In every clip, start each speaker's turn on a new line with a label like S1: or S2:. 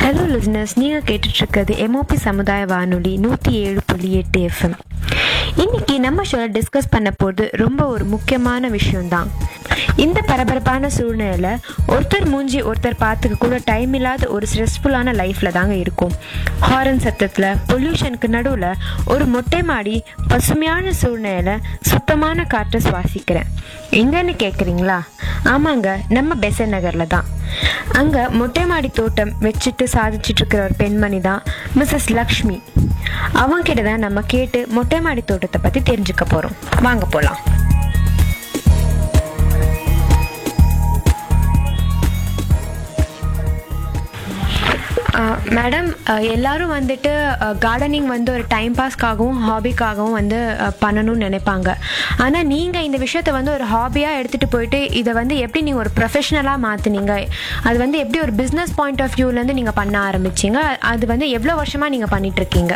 S1: Hello listeners நீங்கள் கேட்டுட்ருக்கிறது MOP சமுதாய வானொலி நூற்றி ஏழு புள்ளி எட்டு எஃப்எம் இன்னைக்கு நம்ம ஷோல டிஸ்கஸ் பண்ண போகிறது ரொம்ப ஒரு முக்கியமான விஷயம்தான் இந்த பரபரப்பான சூழ்நிலையில் ஒருத்தர் மூஞ்சி ஒருத்தர் பார்த்துக்க கூட டைம் இல்லாத ஒரு ஸ்ட்ரெஸ்ஃபுல்லான லைஃப்பில் தாங்க இருக்கும் ஹாரன் சத்தத்தில் பொல்யூஷனுக்கு நடுவில் ஒரு மொட்டை மாடி பசுமையான சூழ்நிலையில் சுத்தமான காற்றை சுவாசிக்கிறேன் எங்கன்னு கேட்குறீங்களா ஆமாங்க நம்ம பெசன் நகரில் தான் அங்கே மொட்டை மாடி தோட்டம் வச்சுட்டு சாதிச்சிட்டு இருக்கிற ஒரு பெண்மணி தான் மிஸ்ஸஸ் லக்ஷ்மி அவங்கிட்ட தான் நம்ம கேட்டு மொட்டை மாடி தோட்டத்தை பற்றி தெரிஞ்சுக்க போகிறோம் வாங்க போகலாம் மேடம் எல்லாரும் வந்துட்டு கார்டனிங் வந்து ஒரு டைம் பாஸ்க்காகவும் ஹாபிக்காகவும் வந்து அஹ், பண்ணணும்னு நினைப்பாங்க ஆனால் நீங்கள் இந்த விஷயத்தை வந்து ஒரு ஹாபியாக எடுத்துகிட்டு போயிட்டு இதை வந்து எப்படி நீங்கள் ஒரு ப்ரொஃபஷனலாக மாற்றுனீங்க அது வந்து எப்படி ஒரு பிஸ்னஸ் பாயிண்ட் ஆஃப் வியூலேருந்து நீங்கள் பண்ண ஆரம்பிச்சீங்க அது வந்து எவ்வளோ வருஷமாக நீங்கள் பண்ணிகிட்ருக்கீங்க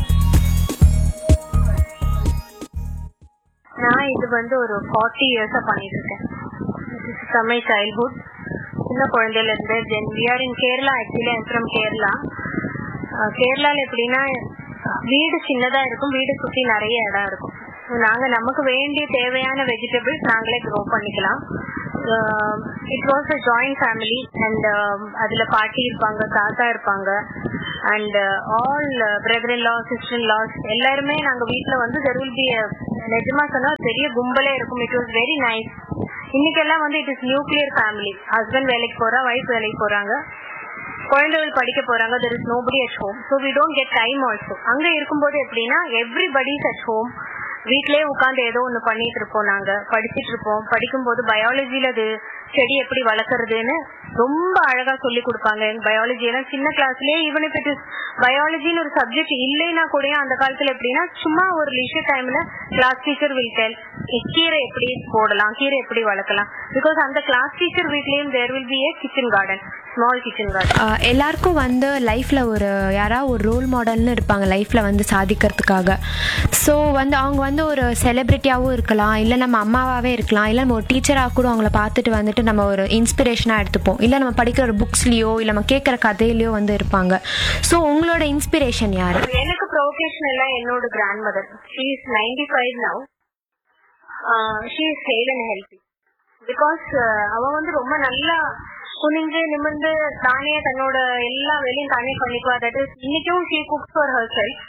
S2: நான் இது வந்து ஒரு ஃபார்ட்டி இயர்ஸா பண்ணிட்டு இருக்கேன் ஃப்ரம் மை சைல்ட்ஹுட் சின்ன குழந்தையில இருந்து then we are in Kerala actually I'm from Kerala கேரளால எப்படின்னா வீடு சின்னதா இருக்கும் வீடு சுத்தி நிறைய இடம் இருக்கும் So, நாங்க நமக்கு வேண்டிய தேவையான வெஜிடபிள்ஸ் நாங்களே க்ரோ பண்ணிக்கலாம் it was a joint family and அதுல பாட்டி இருப்பாங்க தாத்தா இருப்பாங்க and all brother in law sister in laws எல்லாருமே நாங்க வீட்ல வந்து தெர் வில் பி நிஜமா சொன்னா ஒரு பெரிய கும்பலே இருக்கும் இட் வாஸ் வெரி நைஸ் இன்னைக்கெல்லாம் வந்து it is nuclear family husband வேலைக்கு போறா ஒய்ஃப் வேலைக்கு போறாங்க குழந்தைகள் படிக்க போறாங்க there is nobody at home so we don't get time also அங்க இருக்கும்போது எப்படின்னா எவ்ரிபடிஸ் அட் ஹோம் வீட்லயே உட்காந்து ஏதோ ஒண்ணு பண்ணிட்டு இருப்போம் நாங்க படிச்சிட்டு இருப்போம் படிக்கும்போது பயாலஜில அது செடி எப்படி வளர்க்கறதுன்னு ரொம்ப அழகா சொல்லி கொடுப்பாங்க பயாலஜி எல்லாம் சின்ன கிளாஸ்லயே ஈவன் இஃப் இட் இஸ் பயாலஜின்னு ஒரு சப்ஜெக்ட் இல்லைன்னா கூட அந்த காலத்துல எப்படின்னா சும்மா ஒரு லிஷர் டைம்ல கிளாஸ் டீச்சர் வில் டெல் கீரை எப்படி போடலாம் கீரை எப்படி வளர்க்கலாம் பிகாஸ் அந்த கிளாஸ் டீச்சர் வீட்லயும் there will be a kitchen garden small kitchen garden
S1: ah எல்லாருக்கும் வந்து லைஃப்பில் ஒரு யாராவது ஒரு ரோல் மாடல்னு இருப்பாங்க லைஃப்பில் வந்து சாதிக்கிறதுக்காக ஸோ வந்து அவங்க வந்து ஒரு செலிப்ரிட்டியாகவும் இருக்கலாம் இல்லை நம்ம அம்மாவாகவே இருக்கலாம் இல்லை நம்ம ஒரு டீச்சராக கூட அவங்கள பார்த்துட்டு வந்துட்டு நம்ம ஒரு இன்ஸ்பிரேஷனாக எடுத்துப்போம் இல்லை நம்ம படிக்கிற ஒரு புக்ஸ்லேயோ இல்லை நம்ம கேட்குற கதையிலையோ வந்து இருப்பாங்க ஸோ உங்களோட இன்ஸ்பிரேஷன் யார்
S2: எனக்கு ப்ரொவகேஷன் என்னோட grandmother she is ninety five now she is hale and healthy because அவ வந்து ரொம்ப நல்லா குனிஞ்சு நிமிர்ந்து தானே தன்னோட எல்லா வேலையும் தானே பண்ணிக்குவா தட் இஸ் இன்னைக்கும் she cooks for herself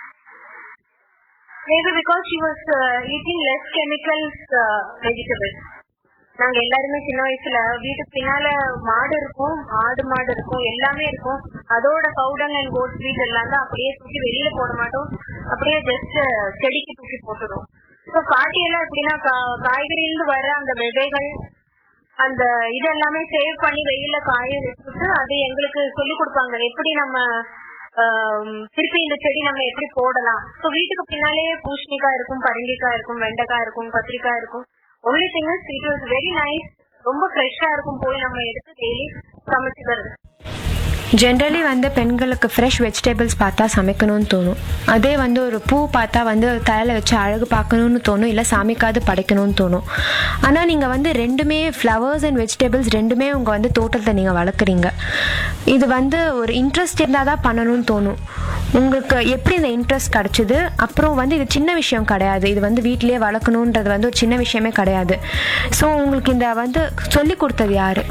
S2: maybe because she was eating less chemicals vegetables நாங்க எல்லாருமே சின்ன வயசுல வீட்டுக்கு பின்னால மாடு இருக்கும் ஆடு மாடு இருக்கும் எல்லாமே இருக்கும் அதோட பவுடர் அண்ட் கோட் ஸ்வீட் எல்லாம் தான் அப்படியே தூக்கி வெளியில போட மாட்டோம் அப்படியே ஜஸ்ட் செடிக்கு தூக்கி போட்டுருவோம் ஸோ பாட்டி எல்லாம் எப்படின்னா கா- காய்கறியிலிருந்து வர அந்த விதைகள் அந்த இது எல்லாமே சேவ் பண்ணி வெயில்ல காய வச்சுட்டு அது எங்களுக்கு சொல்லி கொடுப்பாங்க எப்படி நம்ம ஆம், திருப்பி இந்த செடி நம்ம எப்படி போடலாம் ஸோ வீட்டுக்கு பின்னாலேயே பூசணிக்காய் இருக்கும் பரங்கிக்காய் இருக்கும் வெண்டைக்காய் இருக்கும் கத்திரிக்காய் இருக்கும் only thing is it was very nice ரொம்ப ஃப்ரெஷ்ஷா இருக்கும் போய் நம்ம எடுத்து டெய்லி சமைச்சுக்கிறது
S1: ஜென்ரலி வந்து பெண்களுக்கு ஃப்ரெஷ் வெஜிடபிள்ஸ் பார்த்தா சமைக்கணும்னு தோணும் அதே வந்து ஒரு பூ பார்த்தா வந்து தலையில் வச்சு அழகு பார்க்கணும்னு தோணும் இல்லை சாமிக்காவது படைக்கணும்னு தோணும் ஆனால் நீங்கள் வந்து ரெண்டுமே ஃப்ளவர்ஸ் அண்ட் வெஜிடபிள்ஸ் ரெண்டுமே உங்கள் வந்து தோட்டத்தை நீங்கள் வளர்க்குறீங்க இது வந்து ஒரு இன்ட்ரெஸ்ட் இருந்தால் தான் பண்ணணும்னு தோணும் உங்களுக்கு எப்படி இந்த இன்ட்ரெஸ்ட் கிடச்சிது அப்புறம் வந்து இது சின்ன விஷயம் கிடையாது இது வந்து வீட்டிலேயே வளர்க்கணுன்றது வந்து ஒரு சின்ன விஷயமே கிடையாது ஸோ உங்களுக்கு இந்த வந்து சொல்லி கொடுத்தது யாரு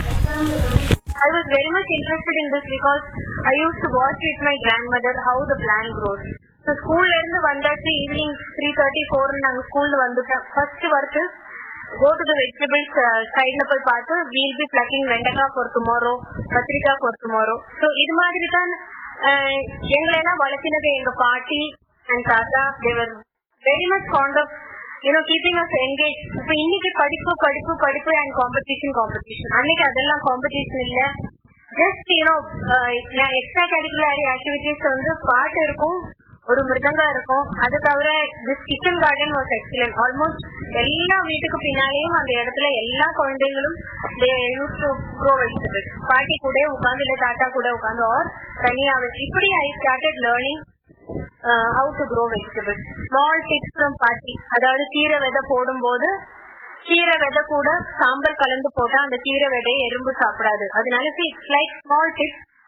S2: I was very much interested in this because I used to watch with my grandmother how the plant grows. So ஸ்கூல்ல இருந்து வந்தாச்சு ஈவினிங் த்ரீ தேர்ட்டி ஃபோர் நாங்க ஸ்கூல்ல வந்துட்டோம் first work go to the vegetables சைட்ல போய் பார்த்து வீல் பி பிளக்கிங் வெண்டைக்காய் ஃபார் டுமாரோ கத்திரிக்காய் ஃபார் டுமாரோ ஸோ இது மாதிரி தான் அஹ், எங்களை எல்லாம் வளர்த்தினது எங்க பாட்டி அண்ட் தாத்தா they were very much fond of you know keeping us engage இப்ப இன்னைக்கு படிப்பு படிப்பு படிப்பு அண்ட் காம்படிஷன் காம்படிஷன் அன்னைக்கு அதெல்லாம் காம்படிஷன் இல்ல just you know extracurricular activities வந்து பாட்டு இருக்கும் ஒரு மிருதங்கா இருக்கும் அது தவிர this kitchen garden was excellent almost எல்லா வீட்டுக்கு பின்னாலேயும் அந்த இடத்துல எல்லா குழந்தைகளும் யூஸ் டு க்ரோ வெஜிடபிள்ஸ் பாட்டி கூட உட்காந்து இல்ல தாத்தா கூட உட்காந்து ஆர் தனியா வச்சு இப்படி I started learning how to grow vegetables small tips from பாட்டி அதாவது கீரை விதை போடும்போது கீரை விதை கூட சாம்பல் கலந்து போட்டா அந்த கீரை விதையை எறும்பு சாப்பிடாது அதனால இட்ஸ் லைக் ஸ்மால் டிப்ஸ்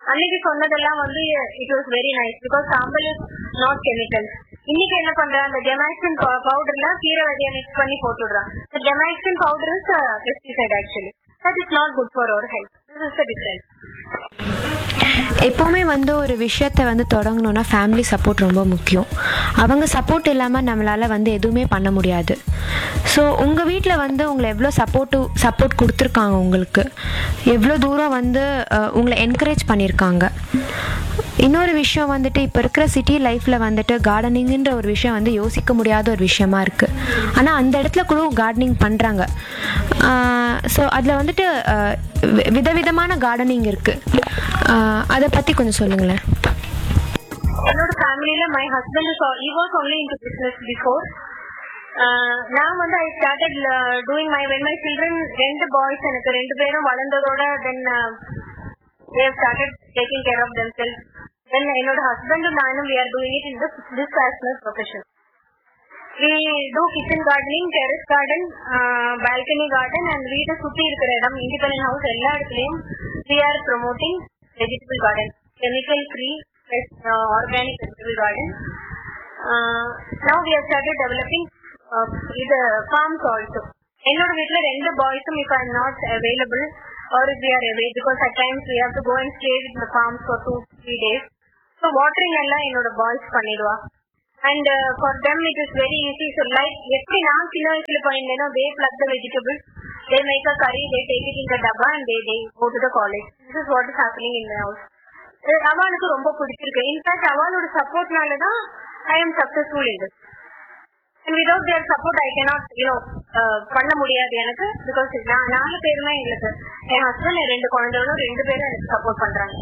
S2: அன்னைக்கு சொன்னதெல்லாம் வந்து it was very nice because சாம்பல் இஸ் நாட் கெமிக்கல் இன்னைக்கு என்ன பண்றான் அந்த ஜெமாக்சின் பவுடர்ல கீரை விதைய மிக்ஸ் பண்ணி போட்டுடுறான் ஜெமாக்சின் powder is pesticide actually that is not good for our health this is the difference
S1: எப்போவுமே வந்து ஒரு விஷயத்தை வந்து தொடங்கணும்னா ஃபேமிலி சப்போர்ட் ரொம்ப முக்கியம் அவங்க சப்போர்ட் இல்லாமல் நம்மளால் வந்து எதுவுமே பண்ண முடியாது ஸோ உங்கள் வீட்டில் வந்து உங்களை எவ்வளோ சப்போர்ட்டு சப்போர்ட் கொடுத்துருக்காங்க உங்களுக்கு எவ்வளோ தூரம் வந்து அஹ், உங்களை என்கரேஜ் பண்ணியிருக்காங்க இன்னொரு விஷயம் வந்துட்டு இப்போ இருக்கிற சிட்டி லைஃப்பில் வந்துட்டு கார்டனிங்குன்ற ஒரு விஷயம் வந்து யோசிக்க முடியாத ஒரு விஷயமா இருக்குது ஆனால் அந்த இடத்துல கூட கார்டனிங் பண்ணுறாங்க ஸோ அதில் வந்துட்டு அஹ், வி- விதவிதமான கார்டனிங் இருக்குது அதை பற்றி கொஞ்சம் சொல்லுங்களேன்
S2: என்னோட ஃபேமிலியில my husband is he was only into business before Uh, நான் வந்து I started doing my when my children ரெண்டு பாய்ஸ் எனக்கு ரெண்டு பேரும் வளர்ந்ததோட தென் they have started taking care of themselves then என்னோட ஹஸ்பண்டும் நானும் we are doing it in this this as my profession we do kitchen gardening terrace garden uh, balcony garden and வீட்டை சுத்தி இருக்கிற இடம் இண்டிபெண்டன்ட் ஹவுஸ் எல்லா இடத்துலயும் we are promoting vegetable garden chemical free fresh, uh, organic vegetable garden uh, now we have started developing uh, இது farms also என்னோட வீட்ல ரெண்டு பாய்ஸும் if I'm not available or if we are away because at times we have to go and stay with the farms for two three days so watering எல்லாம் என்னோட boys பண்ணிடுவா and uh, for them it is very easy so like எப்படி நான் சின்ன வயசுல பண்ணிருந்தேனோ they pluck the vegetables they make a curry they take it in the dabba and they they go to the college this is what is happening in the house அஹ் அவளுக்கு ரொம்ப பிடிச்சிருக்கு in fact அவளோட சப்போர்ட்னால தான் I am successful in this and without their support I cannot you know பண்ண முடியாது எனக்கு because நான் நாலு பேருமே எங்களுக்கு என் ஹஸ்பண்ட் என் ரெண்டு குழந்தைகளும் ரெண்டு பேரும் எனக்கு சப்போர்ட் பண்றாங்க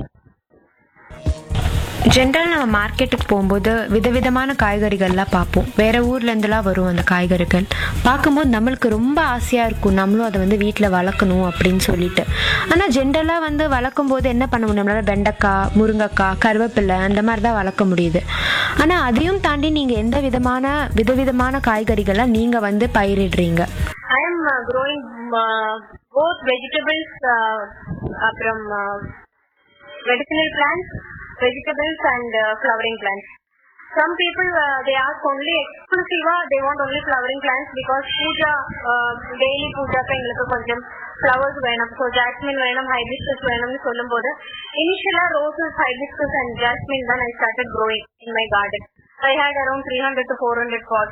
S1: ஜென்ரல் நம்ம மார்க்கெட்டுக்கு போகும்போது விதவிதமான காய்கறிகள்லாம் பார்ப்போம் வேற ஊர்ல இருந்துலாம் வரும் அந்த காய்கறிகள் பார்க்கும்போது நம்மளுக்கு ரொம்ப ஆசையா இருக்கும் நம்மளும் அதை வந்து வீட்டில் வளர்க்கணும் அப்படின்னு சொல்லிட்டு ஆனால் ஜென்ரலாக வந்து வளர்க்கும் போது என்ன பண்ண முடியும் நம்மளால வெண்டைக்காய் முருங்கைக்காய் கருவேப்பிலை அந்த மாதிரி தான் வளர்க்க முடியுது ஆனால் அதையும் தாண்டி நீங்கள் எந்த விதமான விதவிதமான காய்கறிகள்லாம் நீங்கள் வந்து பயிரிடுறீங்க
S2: I am uh, growing uh, both vegetables uh, uh, from uh, medicinal plants, vegetables and uh, flowering plants. Some people uh, they ask only exclusiva they want only flowering plants because puja uh, daily puja எங்களுக்கு கொஞ்சம் flowers வேணும் so jasmine வேணும் hibiscus வேணும்னு சொல்லும்போது initially roses hibiscus and jasmine then I started growing in my garden. I had around 300 to 400 pots.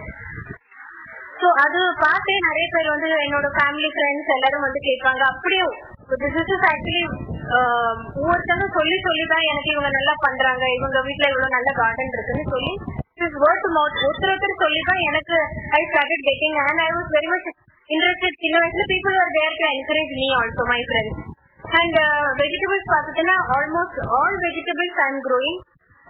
S2: So அது பார்த்தே நிறைய பேர் வந்து என்னோட ஃபேமிலி ஃப்ரெண்ட்ஸ் எல்லாரும் வந்து கேட்பாங்க அப்படியே திஸ் இஸ் ஆக்சுவலி ஒவ்வொருத்தரும் சொல்லி சொல்லி தான் எனக்கு இவங்க நல்லா பண்றாங்க இவங்க வீட்ல இவ்வளவு நல்ல கார்டன் இருக்குன்னு சொல்லி இஸ் வேர்ட் மவுத் ஒருத்தர் ஒருத்தர் சொல்லி தான் எனக்கு I started getting and I was very much interested சின்ன வயசுல people are there to encourage me also my friends and vegetables பார்த்துட்டுன்னா almost all vegetables I am growing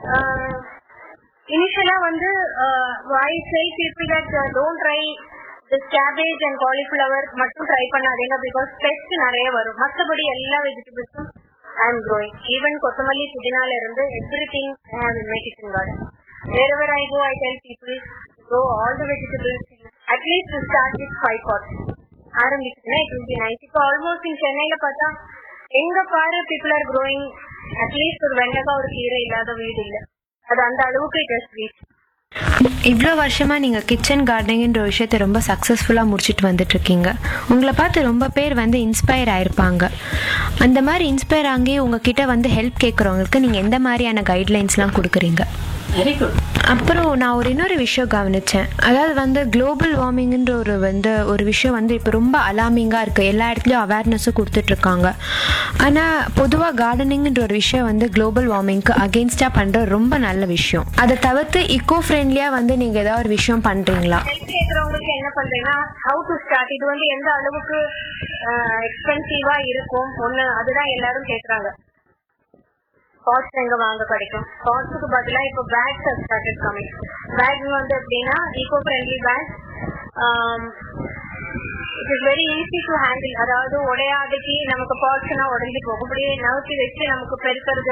S2: இனிஷியலா வந்து I sell people that don't try this cabbage and cauliflower மட்டும் try பண்ணாதீங்க because pest நிறைய வரும் மற்றபடி எல்லா வெஜிடபிள்ஸும் ஐ எம் க்ரோயிங் ஈவன் கொத்தமல்லி புதினால இருந்து everything I have in my kitchen garden wherever I go, I tell people grow all the vegetables. At least to start with five pots. ஆரம்பிச்சுன்னா it will be nice. இப்போ almost in சென்னையில பார்த்தா எங்க பாரு people are growing at least ஒரு வெண்டைக்காய் ஒரு கீரை இல்லாத வீடு இல்ல அது அந்த அளவுக்கு இட் இஸ் ரீச்
S1: இவ்வளோ வருஷமாக நீங்கள் கிச்சன் கார்டனிங்ன்ற ஒரு விஷயத்தை ரொம்ப சக்ஸஸ்ஃபுல்லாக முடிச்சிட்டு வந்துட்டு இருக்கீங்க உங்களை பார்த்து ரொம்ப பேர் வந்து இன்ஸ்பயர் ஆயிருப்பாங்க அந்த மாதிரி இன்ஸ்பயர் ஆகி உங்ககிட்ட வந்து ஹெல்ப் கேட்குறவங்களுக்கு நீங்கள் எந்த மாதிரியான கைட்லைன்ஸ்லாம் கொடுக்குறீங்க
S3: வெரி குட்
S1: அப்புறம் நான் ஒரு இன்னொரு விஷயம் கவனித்தேன் அதாவது வந்து குளோபல் வார்மிங்ன்ற ஒரு வந்து ஒரு விஷயம் வந்து இப்போ ரொம்ப அலாமிங்காக இருக்குது எல்லா இடத்துலையும் அவேர்னஸும் கொடுத்துட்ருக்காங்க ஆனால் பொதுவாக கார்டனிங்ன்ற ஒரு விஷயம் வந்து குளோபல் வார்மிங்க்கு அகெயின்ஸ்டாக பண்ணுற ரொம்ப நல்ல விஷயம் அதை தவிர்த்து இக்கோ ஃப்ரெண்ட்லியாக வந்து நீங்கள் ஏதாவது ஒரு விஷயம் பண்ணுறீங்களா
S2: ஹெல்ப் கேக்குறவங்களுக்கு என்ன பண்றீங்கன்னா ஹவு டு ஸ்டார்ட் இது வந்து எந்த அளவுக்கு எக்ஸ்பென்சிவா இருக்கும் ஒண்ணு அதுதான் எல்லாரும் கேக்குறாங்க காஸ்ட் எங்க வாங்க கிடைக்கும் காஸ்ட்டுக்கு பதிலா இப்போ பேக்ஸ் ஸ்டார்டட் கமிங் பேக் வந்து எப்படின்னா eco friendly bag it is very easy to handle அதாவது உடையாதைக்கு நமக்கு பாட்ஸ்னா உடஞ்சி போகும் அப்படியே நவுத்தி வச்சு நமக்கு பெருக்கிறது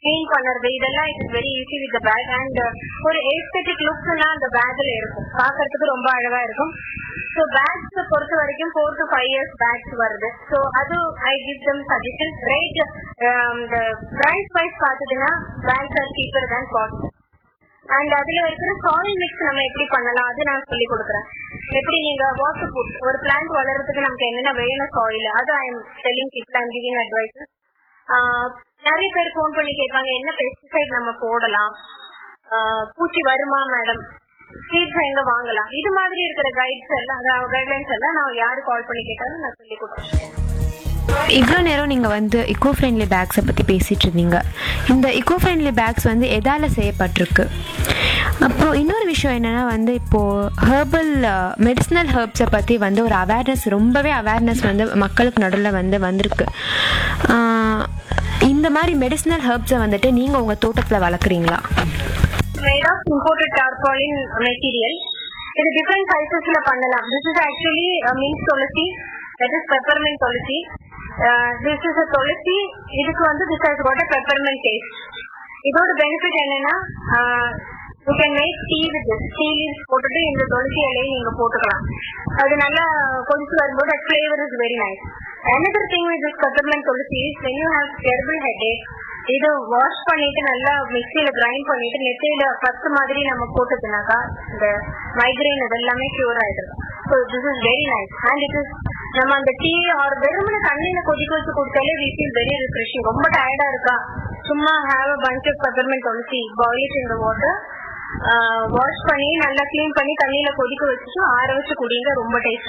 S2: க்ளீன் பண்றது இதெல்லாம் it's very easy with bag and ஒரு ஏஸ்தட்டிக் லுக்ஸ்னா அந்த பேக்ல இருக்கும் பார்க்கறதுக்கு ரொம்ப அழகா இருக்கும் ஸோ பேக்ஸ் பொறுத்த வரைக்கும் four to five years bags வருது ஸோ அது I give them suggestion rate இந்த பிரைஸ் வைஸ் பார்த்துட்டுன்னா bags are cheaper than cost and அதுல இருக்கிற சாயில் மிக்ஸ் நம்ம எப்படி பண்ணலாம் அது நான் சொல்லி கொடுக்குறேன் எப்படி நீங்க வாட்டர் புட் ஒரு பிளான்ட் வளர்றதுக்கு நமக்கு என்னென்ன வேணும் சாயில் அது I am telling people I'm giving advice நிறைய பேர் ஃபோன் பண்ணி கேட்பாங்க என்ன பெஸ்டிசைட் நம்ம போடலாம் ஆஹ் பூச்சி வருமா மேடம் சீட்ஸ் எங்க வாங்கலாம் இது மாதிரி இருக்கிற கைட்ஸ் எல்லாம் அதாவது கைட்லைன்ஸ் எல்லாம் நான் யாரு கால் பண்ணி கேட்டாலும் நான் சொல்லி கொடுத்துருக்கேன்
S1: இவ்வளோ நேரம் நீங்கள் வந்து இக்கோ ஃப்ரெண்ட்லி பேக்ஸை பற்றி பேசிகிட்டு இருந்தீங்க இந்த இக்கோ ஃப்ரெண்ட்லி பேக்ஸ் வந்து எதால் செய்யப்பட்டிருக்கு அப்புறம் இன்னொரு விஷயம் என்னென்னா வந்து இப்போது ஹெர்பல் மெடிசினல் ஹெர்ப்ஸை பற்றி வந்து ஒரு அவேர்னஸ் ரொம்பவே அவேர்னஸ் வந்து மக்களுக்கு நடுவில் வந்து வந்திருக்கு ஆஹ் இந்த மாதிரி மெடிசினல் ஹெர்ப்ஸை வந்துட்டு நீங்கள் உங்கள் தோட்டத்தில் வளர்க்குறீங்களா
S2: made of imported tarpaulin material இது டிஃப்ரெண்ட் சைசஸ்ல பண்ணலாம் this is actually mints tulsi that is peppermint tulsi this is a tulsi இதுக்கு வந்து this has got a peppermint taste இதோட பெனிஃபிட் என்னன்னா you can make tea with tea leaves போட்டுட்டு இந்த துளசி இலையை நீங்க போட்டுக்கலாம் அது நல்லா கொதிச்சு வரும்போது அது flavour is very nice another thing with this peppermint tulsi is when you have terrible headache இது வாஷ் பண்ணிட்டு நல்லா மிக்சியில கிரைண்ட் பண்ணிட்டு நெத்தியில பத்து மாதிரி நம்ம போட்டுக்கினாக்கா இந்த மைக்ரைன் இதெல்லாமே கியூர் ஆயிடும் so this is very nice and it is நம்ம அந்த டீ ஆர் வெறுமனே தண்ணியில கொதிக்க வச்சு கொடுத்தாலே வி ஃபீல் வெரி ரிஃப்ரெஷிங் ரொம்ப டயர்டா இருக்கா சும்மா have a punch of peppermint tulsi boil in the water wash பண்ணி நல்லா க்ளீன் பண்ணி தண்ணியில கொதிக்க வச்சுட்டு ஆற வச்சு குடிங்க ரொம்ப டேஸ்ட்